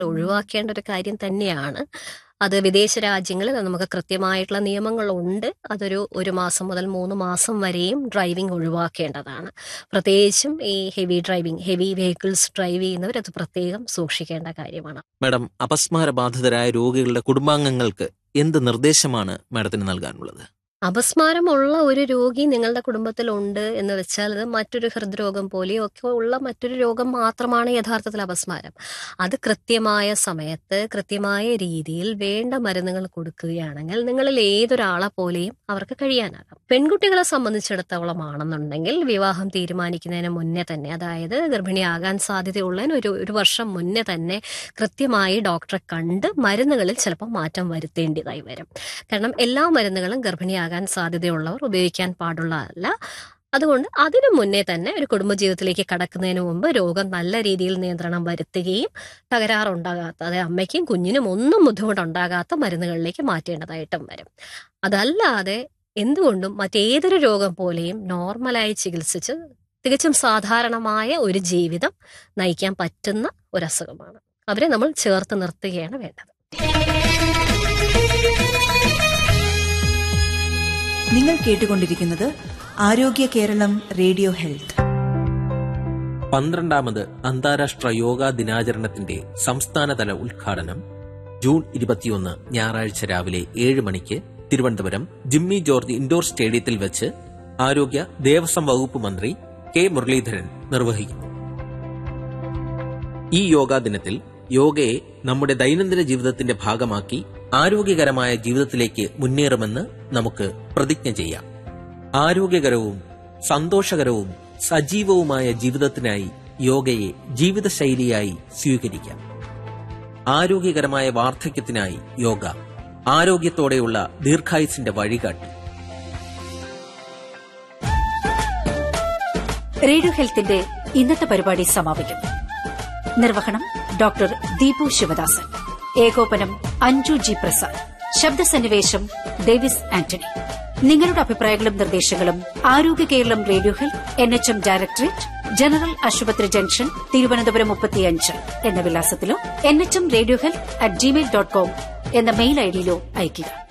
ഒഴിവാക്കേണ്ട ഒരു കാര്യം തന്നെയാണ് അത് വിദേശ രാജ്യങ്ങളിൽ നമുക്ക് കൃത്യമായിട്ടുള്ള നിയമങ്ങളുണ്ട് അതൊരു ഒരു മാസം മുതൽ മൂന്ന് മാസം വരെയും ഡ്രൈവിംഗ് ഒഴിവാക്കേണ്ടതാണ് പ്രത്യേകിച്ചും ഈ heavy driving heavy vehicles drive ചെയ്യുന്നവർ അത് പ്രത്യേകം സൂക്ഷിക്കേണ്ട കാര്യമാണ് മാഡം അപസ്മാര ബാധിതരായ രോഗികളുടെ കുടുംബാംഗങ്ങൾക്ക് എന്ത് നിർദ്ദേശമാണ് മാഡത്തിന് നൽകാനുള്ളത് അപസ്മാരമുള്ള ഒരു രോഗി നിങ്ങളുടെ കുടുംബത്തിലുണ്ട് എന്ന് വെച്ചാൽ അത് മറ്റൊരു ഹൃദ്രോഗം പോലെയോ ഒക്കെ ഉള്ള മറ്റൊരു രോഗം മാത്രമാണ് യഥാർത്ഥത്തിൽ അപസ്മാരം അത് കൃത്യമായ സമയത്ത് കൃത്യമായ രീതിയിൽ വേണ്ട മരുന്നുകൾ കൊടുക്കുകയാണെങ്കിൽ നിങ്ങളിൽ ഏതൊരാളെ പോലെയും അവർക്ക് കഴിയാനാകും പെൺകുട്ടികളെ സംബന്ധിച്ചിടത്തോളം ആണെന്നുണ്ടെങ്കിൽ വിവാഹം തീരുമാനിക്കുന്നതിന് മുന്നേ തന്നെ അതായത് ഗർഭിണിയാകാൻ സാധ്യതയുള്ളതിന് ഒരു ഒരു വർഷം മുന്നേ തന്നെ കൃത്യമായി ഡോക്ടറെ കണ്ട് മരുന്നുകളിൽ ചിലപ്പോൾ മാറ്റം വരുത്തേണ്ടതായി വരും കാരണം എല്ലാ മരുന്നുകളും ഗർഭിണിയാകാൻ സാധ്യതയുള്ളവർ ഉപയോഗിക്കാൻ പാടുള്ളതല്ല അതുകൊണ്ട് അതിനു മുന്നേ തന്നെ ഒരു കുടുംബജീവിതത്തിലേക്ക് കടക്കുന്നതിന് മുമ്പ് രോഗം നല്ല രീതിയിൽ നിയന്ത്രണം വരുത്തുകയും തകരാറുണ്ടാകാത്ത അതായത് അമ്മയ്ക്കും കുഞ്ഞിനും ഒന്നും ബുദ്ധിമുട്ടുണ്ടാകാത്ത മരുന്നുകളിലേക്ക് മാറ്റേണ്ടതായിട്ടും വരും അതല്ലാതെ എന്തുകൊണ്ടും മറ്റേതൊരു രോഗം പോലെയും നോർമലായി ചികിത്സിച്ച് തികച്ചും സാധാരണമായ ഒരു ജീവിതം നയിക്കാൻ പറ്റുന്ന ഒരു അസുഖമാണ് അവരെ നമ്മൾ ചേർത്ത് നിർത്തുകയാണ് വേണ്ടത് നിങ്ങൾ കേട്ടുകൊണ്ടിരിക്കുന്നത് ആരോഗ്യ കേരളം റേഡിയോ ഹെൽത്ത് പന്ത്രണ്ടാമത് അന്താരാഷ്ട്ര യോഗാ ദിനാചരണത്തിന്റെ സംസ്ഥാനതല ഉദ്ഘാടനം ജൂൺ ഇരുപത്തിയൊന്ന് ഞായറാഴ്ച രാവിലെ ഏഴ് മണിക്ക് തിരുവനന്തപുരം ജിമ്മി ജോർജ് ഇൻഡോർ സ്റ്റേഡിയത്തിൽ വെച്ച് ആരോഗ്യ ദേവസ്വം വകുപ്പ് മന്ത്രി കെ മുരളീധരൻ നിർവഹിക്കുന്നു ഈ യോഗാ ദിനത്തിൽ യോഗയെ നമ്മുടെ ദൈനംദിന ജീവിതത്തിന്റെ ഭാഗമാക്കി ആരോഗ്യകരമായ ജീവിതത്തിലേക്ക് മുന്നേറുമെന്ന് നമുക്ക് പ്രതിജ്ഞ ചെയ്യാം ആരോഗ്യകരവും സന്തോഷകരവും സജീവവുമായ ജീവിതത്തിനായി യോഗയെ ജീവിതശൈലിയായി സ്വീകരിക്കാം ആരോഗ്യകരമായ വാർദ്ധക്യത്തിനായി യോഗ ആരോഗ്യത്തോടെയുള്ള ദീർഘായുസിന്റെ വഴികാട്ടി റേഡിയോ ഹെൽത്തിന്റെ ഇന്നത്തെ പരിപാടി സമാപിക്കുന്നു നിർവഹണം ഡോക്ടർ ദീപു ശിവദാസൻ ഏകോപനം അഞ്ജു ജി പ്രസാദ് ശബ്ദസന്നിവേശം ഡേവിസ് ആന്റണി നിങ്ങളുടെ അഭിപ്രായങ്ങളും നിർദ്ദേശങ്ങളും Arogya Keralam radio health N H M directorate general ആശുപത്രി ജംഗ്ഷൻ തിരുവനന്തപുരം മുപ്പത്തിയഞ്ച് എന്ന വിലാസത്തിലോ N H M radio health at Gmail dot com എന്ന മെയിൽ ഐഡിയിലോ അയയ്ക്കുക